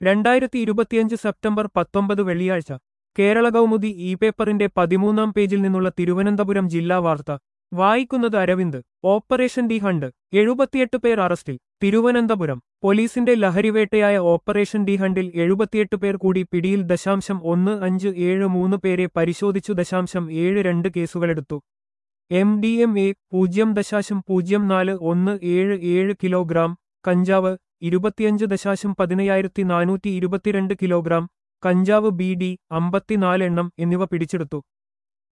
രണ്ടായിരത്തി ഇരുപത്തിയഞ്ച് സെപ്റ്റംബർ പത്തൊമ്പത് വെള്ളിയാഴ്ച കേരള കൗമുദി ഇ പേപ്പറിന്റെ പതിമൂന്നാം പേജിൽ നിന്നുള്ള തിരുവനന്തപുരം ജില്ലാ വാർത്ത വായിക്കുന്നത് അരവിന്ദ് ഓപ്പറേഷൻ ഡി ഹണ്ട് എഴുപത്തിയെട്ട് പേർ അറസ്റ്റിൽ തിരുവനന്തപുരം പോലീസിന്റെ ലഹരിവേട്ടയായ ഓപ്പറേഷൻ ഡി ഹണ്ടിൽ എഴുപത്തിയെട്ട് പേർ കൂടി പിടിയിൽ ദശാംശം ഒന്ന് അഞ്ച് ഏഴ് മൂന്ന് പേരെ പരിശോധിച്ചു ദശാംശം ഏഴ് രണ്ട് കേസുകളെടുത്തു എം ഡി എം എ പൂജ്യം ദശാശം പൂജ്യം നാല് ഒന്ന് ഏഴ് ഏഴ് കിലോഗ്രാം കഞ്ചാവ് ഇരുപത്തിയഞ്ച് ദശാശം പതിനയ്യായിരത്തി നാനൂറ്റി ഇരുപത്തിരണ്ട് കിലോഗ്രാം കഞ്ചാവ് ബി ഡി അമ്പത്തിനാല് എണ്ണം എന്നിവ പിടിച്ചെടുത്തു